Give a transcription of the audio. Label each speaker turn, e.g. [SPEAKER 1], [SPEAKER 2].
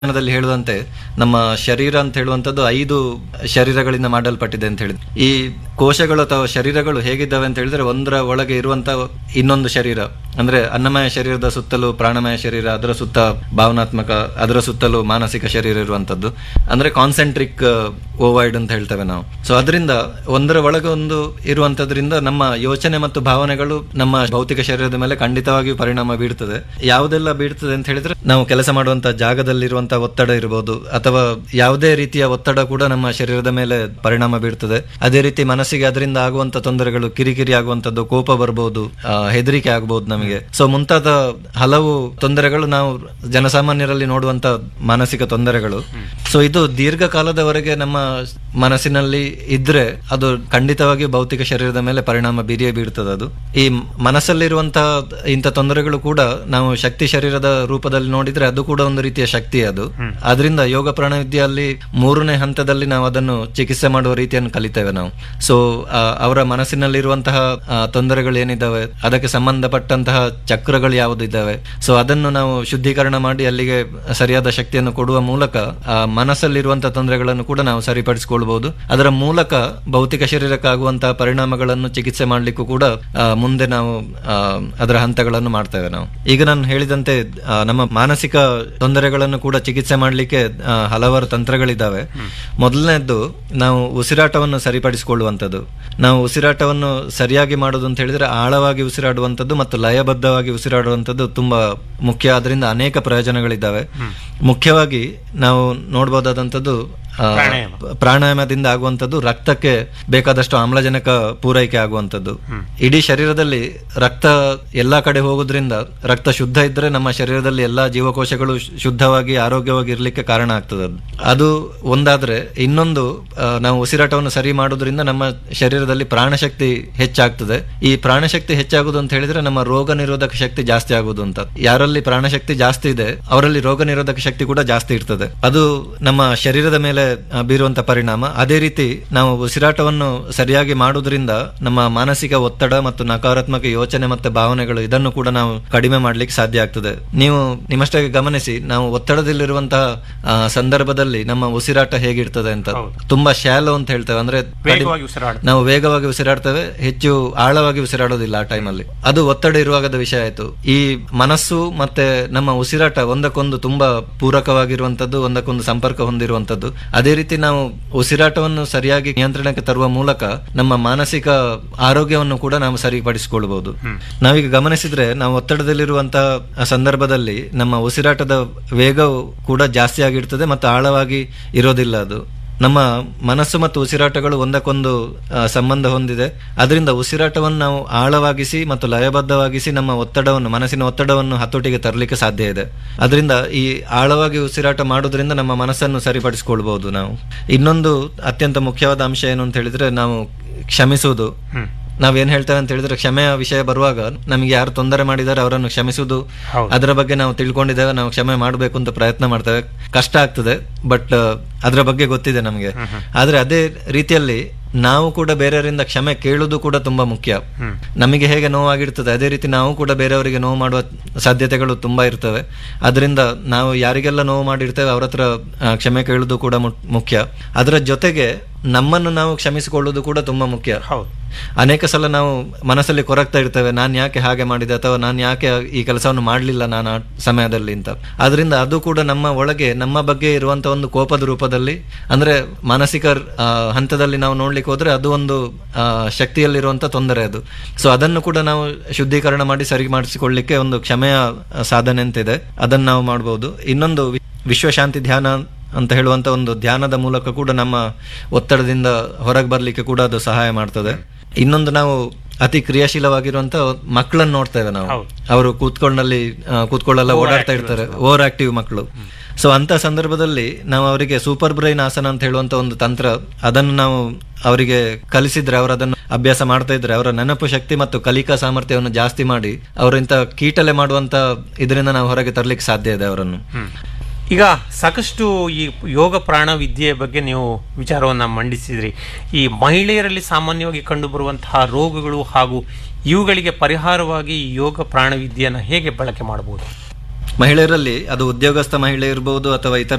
[SPEAKER 1] ದಲ್ಲಿ ಹೇಳುವಂತೆ ನಮ್ಮ ಶರೀರ ಅಂತ ಹೇಳುವಂತದ್ದು ಐದು ಶರೀರಗಳಿಂದ ಮಾಡಲ್ಪಟ್ಟಿದೆ ಅಂತ ಹೇಳಿದ್ರೆ ಈ ಕೋಶಗಳು ಅಥವಾ ಶರೀರಗಳು ಹೇಗಿದ್ದಾವೆ ಅಂತ ಹೇಳಿದ್ರೆ ಒಂದರ ಒಳಗೆ ಇರುವಂತ ಇನ್ನೊಂದು ಶರೀರ ಅಂದ್ರೆ ಅನ್ನಮಯ ಶರೀರದ ಸುತ್ತಲೂ ಪ್ರಾಣಮಯ ಶರೀರ ಅದರ ಸುತ್ತ ಭಾವನಾತ್ಮಕ ಅದರ ಸುತ್ತಲೂ ಮಾನಸಿಕ ಶರೀರ ಇರುವಂತದ್ದು ಅಂದ್ರೆ ಕಾನ್ಸೆಂಟ್ರಿಕ್ ಓವೈಡ್ ಅಂತ ಹೇಳ್ತೇವೆ ನಾವು ಸೊ ಅದರಿಂದ ಒಂದರ ಒಳಗೆ ಒಂದು ಇರುವಂತದ್ರಿಂದ ನಮ್ಮ ಯೋಚನೆ ಮತ್ತು ಭಾವನೆಗಳು ನಮ್ಮ ಭೌತಿಕ ಶರೀರದ ಮೇಲೆ ಖಂಡಿತವಾಗಿಯೂ ಪರಿಣಾಮ ಬೀಳ್ತದೆ ಯಾವುದೆಲ್ಲ ಬೀಳ್ತದೆ ಅಂತ ಹೇಳಿದ್ರೆ ನಾವು ಕೆಲಸ ಮಾಡುವಂತ ಜಾಗದಲ್ಲಿರುವಂತಹ ಒತ್ತಡ ಇರಬಹುದು ಅಥವಾ ಯಾವುದೇ ರೀತಿಯ ಒತ್ತಡ ಕೂಡ ನಮ್ಮ ಶರೀರದ ಮೇಲೆ ಪರಿಣಾಮ ಬೀಳ್ತದೆ ಅದೇ ರೀತಿ ಮನಸ್ಸಿಗೆ ಅದರಿಂದ ಆಗುವಂತ ತೊಂದರೆಗಳು ಕಿರಿಕಿರಿ ಆಗುವಂತದ್ದು ಕೋಪ ಬರಬಹುದು ಹೆದರಿಕೆ ಆಗಬಹುದು ನಮಗೆ ಸೊ ಮುಂತಾದ ಹಲವು ತೊಂದರೆಗಳು ನಾವು ಜನಸಾಮಾನ್ಯರಲ್ಲಿ ನೋಡುವಂತ ಮಾನಸಿಕ ತೊಂದರೆಗಳು ಸೊ ಇದು ದೀರ್ಘಕಾಲದವರೆಗೆ ನಮ್ಮ ಮನಸ್ಸಿನಲ್ಲಿ ಇದ್ರೆ ಅದು ಖಂಡಿತವಾಗಿ ಭೌತಿಕ ಶರೀರದ ಮೇಲೆ ಪರಿಣಾಮ ಬೀರಿಯೇ ಬೀಳ್ತದೆ ಅದು ಈ ಮನಸ್ಸಲ್ಲಿರುವಂತಹ ಇಂಥ ತೊಂದರೆಗಳು ಕೂಡ ನಾವು ಶಕ್ತಿ ಶರೀರದ ರೂಪದಲ್ಲಿ ನೋಡಿದ್ರೆ ಅದು ಕೂಡ ಒಂದು ರೀತಿಯ ಶಕ್ತಿ ಅದು ಅದರಿಂದ ಯೋಗ ಪ್ರಾಣವಿದ್ಯಲ್ಲಿ ಮೂರನೇ ಹಂತದಲ್ಲಿ ನಾವು ಅದನ್ನು ಚಿಕಿತ್ಸೆ ಮಾಡುವ ರೀತಿಯನ್ನು ಕಲಿತೇವೆ ನಾವು ಸೊ ಅವರ ಮನಸ್ಸಿನಲ್ಲಿರುವಂತಹ ಆ, ತೊಂದರೆಗಳು ಏನಿದ್ದಾವೆ ಅದಕ್ಕೆ ಸಂಬಂಧಪಟ್ಟಂತಹ ಚಕ್ರಗಳು ಯಾವುದು ಇದ್ದಾವೆ ಸೊ ಅದನ್ನು ನಾವು ಶುದ್ಧೀಕರಣ ಮಾಡಿ ಅಲ್ಲಿಗೆ ಸರಿಯಾದ ಶಕ್ತಿಯನ್ನು ಕೊಡುವ ಮೂಲಕ ಆ ಮನಸ್ಸಲ್ಲಿರುವಂತಹ ತೊಂದರೆಗಳನ್ನು ಕೂಡ ನಾವು ಸರಿಪಡಿಸಿಕೊಳ್ಬಹುದು ಅದರ ಮೂಲಕ ಭೌತಿಕ ಶರೀರಕ್ಕಾಗುವಂತಹ ಪರಿಣಾಮಗಳನ್ನು ಚಿಕಿತ್ಸೆ ಮಾಡಲಿಕ್ಕೂ ಕೂಡ ಆ, ಮುಂದೆ ನಾವು ಆ, ಅದರ ಹಂತಗಳನ್ನು ಮಾಡ್ತೇವೆ ನಾವು ಈಗ ನಾನು ಹೇಳಿದಂತೆ ಆ, ನಮ್ಮ ಮಾನಸಿಕ ತೊಂದರೆಗಳನ್ನು ಕೂಡ ಚಿಕಿತ್ಸೆ ಮಾಡಲಿಕ್ಕೆ ಹಲವಾರು ತಂತ್ರಗಳಿದ್ದಾವೆ ಮೊದಲನೇದ್ದು ನಾವು ಉಸಿರಾಟವನ್ನು ಸರಿಪಡಿಸಿಕೊಳ್ಳುವಂಥದ್ದು ನಾವು ಉಸಿರಾಟವನ್ನು ಸರಿಯಾಗಿ ಮಾಡುವುದು ಅಂತ ಹೇಳಿದ್ರೆ ಆಳವಾಗಿ ಉಸಿರಾಡುವಂಥದ್ದು ಮತ್ತು ಲಯಬದ್ಧವಾಗಿ ಉಸಿರಾಡುವಂಥದ್ದು ತುಂಬಾ ಮುಖ್ಯ ಅದರಿಂದ ಅನೇಕ ಪ್ರಯೋಜನಗಳಿದ್ದಾವೆ ಮುಖ್ಯವಾಗಿ ನಾವು ನೋಡಬಹುದಾದಂಥದ್ದು ಆ,
[SPEAKER 2] ಪ್ರಾಣಾಯಾಮ.
[SPEAKER 1] ಪ್ರಾಣಾಯಾಮದಿಂದ ಆಗುವಂಥದ್ದು ರಕ್ತಕ್ಕೆ ಬೇಕಾದಷ್ಟು ಆಮ್ಲಜನಕ ಪೂರೈಕೆ ಆಗುವಂಥದ್ದು ಇಡೀ ಶರೀರದಲ್ಲಿ ರಕ್ತ ಎಲ್ಲಾ ಕಡೆ ಹೋಗೋದ್ರಿಂದ ರಕ್ತ ಶುದ್ಧ ಇದ್ರೆ ನಮ್ಮ ಶರೀರದಲ್ಲಿ ಎಲ್ಲಾ ಜೀವಕೋಶಗಳು ಶು- ಶುದ್ಧವಾಗಿ ಆರೋಗ್ಯವಾಗಿ ಇರ್ಲಿಕ್ಕೆ ಕಾರಣ ಆಗ್ತದೆ ಅದು ಅದು ಒಂದಾದ್ರೆ ಇನ್ನೊಂದು ಆ, ನಾವು ಉಸಿರಾಟವನ್ನು ಸರಿ ಮಾಡೋದ್ರಿಂದ ನಮ್ಮ ಶರೀರದಲ್ಲಿ ಪ್ರಾಣಶಕ್ತಿ ಹೆಚ್ಚಾಗ್ತದೆ ಈ ಪ್ರಾಣಶಕ್ತಿ ಹೆಚ್ಚಾಗುದು ಅಂತ ಹೇಳಿದ್ರೆ ನಮ್ಮ ರೋಗ ನಿರೋಧಕ ಶಕ್ತಿ ಜಾಸ್ತಿ ಆಗುದು ಅಂತ ಯಾರಲ್ಲಿ ಪ್ರಾಣಶಕ್ತಿ ಜಾಸ್ತಿ ಇದೆ ಅವರಲ್ಲಿ ರೋಗ ನಿರೋಧಕ ಶಕ್ತಿ ಕೂಡ ಜಾಸ್ತಿ ಇರ್ತದೆ ಅದು ನಮ್ಮ ಶರೀರದ ಮೇಲೆ ಆ, ಬೀರುವಂತ ಪರಿಣಾಮ ಅದೇ ರೀತಿ ನಾವು ಉಸಿರಾಟವನ್ನು ಸರಿಯಾಗಿ ಮಾಡುವುದರಿಂದ ನಮ್ಮ ಮಾನಸಿಕ ಒತ್ತಡ ಮತ್ತು ನಕಾರಾತ್ಮಕ ಯೋಚನೆ ಮತ್ತೆ ಭಾವನೆಗಳು ಇದನ್ನು ಕೂಡ ನಾವು ಕಡಿಮೆ ಮಾಡ್ಲಿಕ್ಕೆ ಸಾಧ್ಯ ಆಗ್ತದೆ ನೀವು ನಿಮ್ಮಷ್ಟೇ ಗಮನಿಸಿ ನಾವು ಒತ್ತಡದಲ್ಲಿರುವಂತಹ ಆ, ಸಂದರ್ಭದಲ್ಲಿ ನಮ್ಮ ಉಸಿರಾಟ ಹೇಗಿರ್ತದೆ ಅಂತ
[SPEAKER 2] ಹೌದು.
[SPEAKER 1] ತುಂಬಾ ಶಾಲೋ ಅಂತ ಹೇಳ್ತೇವೆ ಅಂದ್ರೆ ಕಡಿಮೆ-
[SPEAKER 2] ವೇಗವಾಗಿ ಉಸಿರಾಡ್ತೇವೆ.
[SPEAKER 1] ನಾವು ವೇಗವಾಗಿ ಉಸಿರಾಡ್ತೇವೆ ಹೆಚ್ಚು ಆಳವಾಗಿ ಉಸಿರಾಡೋದಿಲ್ಲ ಆ ಟೈಮಲ್ಲಿ ಅದು ಒತ್ತಡ ಇರುವಾಗದ ವಿಷಯ ಆಯ್ತು ಈ ಮನಸ್ಸು ಮತ್ತೆ ನಮ್ಮ ಉಸಿರಾಟ ಒಂದಕ್ಕೊಂದು ತುಂಬಾ ಪೂರಕವಾಗಿರುವಂತದ್ದು ಒಂದಕ್ಕೊಂದು ಸಂಪರ್ಕ ಹೊಂದಿರುವಂತದ್ದು ಅದೇ ರೀತಿ ನಾವು ಉಸಿರಾಟವನ್ನು ಸರಿಯಾಗಿ ನಿಯಂತ್ರಣಕ್ಕೆ ತರುವ ಮೂಲಕ ನಮ್ಮ ಮಾನಸಿಕ ಆರೋಗ್ಯವನ್ನು ಕೂಡ ನಾವು ಸರಿಪಡಿಸಿಕೊಳ್ಳಬಹುದು ನಾವೀಗ ಗಮನಿಸಿದ್ರೆ ನಾವು ಒತ್ತಡದಲ್ಲಿರುವಂತಹ ಸಂದರ್ಭದಲ್ಲಿ ನಮ್ಮ ಉಸಿರಾಟದ ವೇಗವು ಕೂಡ ಜಾಸ್ತಿ ಆಗಿರ್ತದೆ ಮತ್ತು ಆಳವಾಗಿ ಇರೋದಿಲ್ಲ ಅದು ನಮ್ಮ ಮನಸ್ಸು ಮತ್ತು ಉಸಿರಾಟಗಳು ಒಂದಕ್ಕೊಂದು ಆ, ಸಂಬಂಧ ಹೊಂದಿದೆ ಅದರಿಂದ ಉಸಿರಾಟವನ್ನು ನಾವು ಆಳವಾಗಿಸಿ ಮತ್ತು ಲಯಬದ್ಧವಾಗಿಸಿ ನಮ್ಮ ಒತ್ತಡವನ್ನು ಮನಸ್ಸಿನ ಒತ್ತಡವನ್ನು ಹತೋಟಿಗೆ ತರಲಿಕ್ಕೆ ಸಾಧ್ಯ ಇದೆ ಅದರಿಂದ ಈ ಆಳವಾಗಿ ಉಸಿರಾಟ ಮಾಡೋದ್ರಿಂದ ನಮ್ಮ ಮನಸ್ಸನ್ನು ಸರಿಪಡಿಸಿಕೊಳ್ಬಹುದು ನಾವು ಇನ್ನೊಂದು ಅತ್ಯಂತ ಮುಖ್ಯವಾದ ಅಂಶ ಏನು ಅಂತ ಹೇಳಿದ್ರೆ ನಾವು ಕ್ಷಮಿಸುವುದು
[SPEAKER 2] ಹ್ಮ್.
[SPEAKER 1] ನಾವೇನ್ ಹೇಳ್ತೇವೆ ಅಂತ ಹೇಳಿದ್ರೆ ಕ್ಷಮೆಯ ವಿಷಯ ಬರುವಾಗ ನಮಗೆ ಯಾರು ತೊಂದರೆ ಮಾಡಿದ್ದಾರೆ ಅವರನ್ನು ಕ್ಷಮಿಸುವುದು
[SPEAKER 2] ಹೌದು.
[SPEAKER 1] ಅದರ ಬಗ್ಗೆ ನಾವು ತಿಳ್ಕೊಂಡಿದ್ದೇವೆ ನಾವು ಕ್ಷಮೆ ಮಾಡಬೇಕು ಅಂತ ಪ್ರಯತ್ನ ಮಾಡ್ತೇವೆ ಕಷ್ಟ ಆಗ್ತದೆ ಬಟ್ ಅದರ ಬಗ್ಗೆ ಗೊತ್ತಿದೆ ನಮಗೆ ಆದ್ರೆ ಅದೇ ರೀತಿಯಲ್ಲಿ ನಾವು ಕೂಡ ಬೇರೆಯವರಿಂದ ಕ್ಷಮೆ ಕೇಳುವುದು ಕೂಡ ತುಂಬಾ ಮುಖ್ಯ
[SPEAKER 2] ಹ್ಮ್.
[SPEAKER 1] ನಮಗೆ ಹೇಗೆ ನೋವಾಗಿರ್ತದೆ ಅದೇ ರೀತಿ ನಾವು ಕೂಡ ಬೇರೆಯವರಿಗೆ ನೋವು ಮಾಡುವ ಸಾಧ್ಯತೆಗಳು ತುಂಬಾ ಇರ್ತವೆ ಅದರಿಂದ ನಾವು ಯಾರಿಗೆಲ್ಲ ನೋವು ಮಾಡಿರ್ತೇವೆ ಅವ್ರ ಹತ್ರ ಆ, ಕ್ಷಮೆ ಕೇಳುವುದು ಕೂಡ ಮು- ಮುಖ್ಯ ಅದರ ಜೊತೆಗೆ ನಮ್ಮನ್ನು ನಾವು ಕ್ಷಮಿಸಿಕೊಳ್ಳುವುದು ಕೂಡ ತುಂಬಾ ಮುಖ್ಯ
[SPEAKER 2] ಹೌದು
[SPEAKER 1] ಅನೇಕ ಸಲ ನಾವು ಮನಸ್ಸಲ್ಲಿ ಕೊರಗ್ತಾ ಇರ್ತೇವೆ ನಾನು ಯಾಕೆ ಹಾಗೆ ಮಾಡಿದೆ ಅಥವಾ ನಾನು ಯಾಕೆ ಈ ಕೆಲಸವನ್ನು ಮಾಡಲಿಲ್ಲ ನಾನು ಆ ಸಮಯದಲ್ಲಿ ಅಂತ ಆದ್ರಿಂದ ಅದು ಕೂಡ ನಮ್ಮ ಒಳಗೆ ನಮ್ಮ ಬಗ್ಗೆ ಇರುವಂತ ಒಂದು ಕೋಪದ ರೂಪದಲ್ಲಿ ಅಂದ್ರೆ ಮಾನಸಿಕ ಆ, ಹಂತದಲ್ಲಿ ನಾವು ನೋಡ್ಲಿಕ್ಕೆ ಹೋದ್ರೆ ಅದು ಒಂದು ಆ, ಶಕ್ತಿಯಲ್ಲಿರುವಂತ ತೊಂದರೆ ಅದು ಸೊ ಅದನ್ನು ಕೂಡ ನಾವು ಶುದ್ಧೀಕರಣ ಮಾಡಿ ಸರಿ ಮಾಡಿಸಿಕೊಳ್ಳಿಕ್ಕೆ ಒಂದು ಕ್ಷಮೆಯ ಆ, ಸಾಧನೆ ಅಂತ ಇದೆ ಅದನ್ನು ನಾವು ಮಾಡಬಹುದು ಇನ್ನೊಂದು ವಿ- ವಿಶ್ವಶಾಂತಿ ಧ್ಯಾನ ಅಂತ ಹೇಳುವಂತ ಒಂದು ಧ್ಯಾನದ ಮೂಲಕ ಕೂಡ ನಮ್ಮ ಒತ್ತಡದಿಂದ ಹೊರಗೆ ಬರ್ಲಿಕ್ಕೆ ಕೂಡ ಅದು ಸಹಾಯ ಮಾಡ್ತದೆ ಇನ್ನೊಂದು ನಾವು ಅತಿ ಕ್ರಿಯಾಶೀಲವಾಗಿರುವಂತ ಮಕ್ಕಳನ್ನು ನೋಡ್ತೇವೆ ನಾವು
[SPEAKER 2] ಹೌದು.
[SPEAKER 1] ಅವರು ಕೂತ್ಕೊಂಡಲ್ಲಿ ಆ, ಕೂತ್ಕೊಳ್ಳೆಲ್ಲ ಓಡಾಡ್ತಾ ಇರ್ತಾರೆ ಓವರ್ ಆಕ್ಟಿವ್ ಮಕ್ಕಳು ಸೊ ಅಂತ ಸಂದರ್ಭದಲ್ಲಿ ನಾವು ಅವರಿಗೆ ಸೂಪರ್ ಬ್ರೈನ್ ಆಸನ ಅಂತ ಹೇಳುವಂತ ಒಂದು ತಂತ್ರ ಅದನ್ನು ನಾವು ಅವರಿಗೆ ಕಲಿಸಿದ್ರೆ ಅವರು ಅದನ್ನು ಅಭ್ಯಾಸ ಮಾಡ್ತಾ ಇದ್ರೆ ಅವರ ನೆನಪು ಶಕ್ತಿ ಮತ್ತು ಕಲಿಕಾ ಸಾಮರ್ಥ್ಯವನ್ನು ಜಾಸ್ತಿ ಮಾಡಿ ಅವರಿಂತ ಕೀಟಲೆ ಮಾಡುವಂತ ಇದರಿಂದ ನಾವು ಹೊರಗೆ ತರಲಿಕ್ಕೆ ಸಾಧ್ಯ ಇದೆ ಅವರನ್ನು
[SPEAKER 2] ಈಗ ಸಾಕಷ್ಟು ಈ ಯೋಗ ಪ್ರಾಣ ವಿದ್ಯೆಯ ಬಗ್ಗೆ ನೀವು ವಿಚಾರವನ್ನು ಮಂಡಿಸಿದ್ರಿ ಈ ಮಹಿಳೆಯರಲ್ಲಿ ಸಾಮಾನ್ಯವಾಗಿ ಕಂಡುಬರುವಂತಹ ರೋಗಗಳು ಹಾಗೂ ಇವುಗಳಿಗೆ ಪರಿಹಾರವಾಗಿ ಈ ಯೋಗ ಪ್ರಾಣ ವಿದ್ಯೆಯನ್ನು ಹೇಗೆ ಬಳಕೆ ಮಾಡಬಹುದು
[SPEAKER 1] ಮಹಿಳೆಯರಲ್ಲಿ ಅದು ಉದ್ಯೋಗಸ್ಥ ಮಹಿಳೆ ಇರಬಹುದು ಅಥವಾ ಇತರ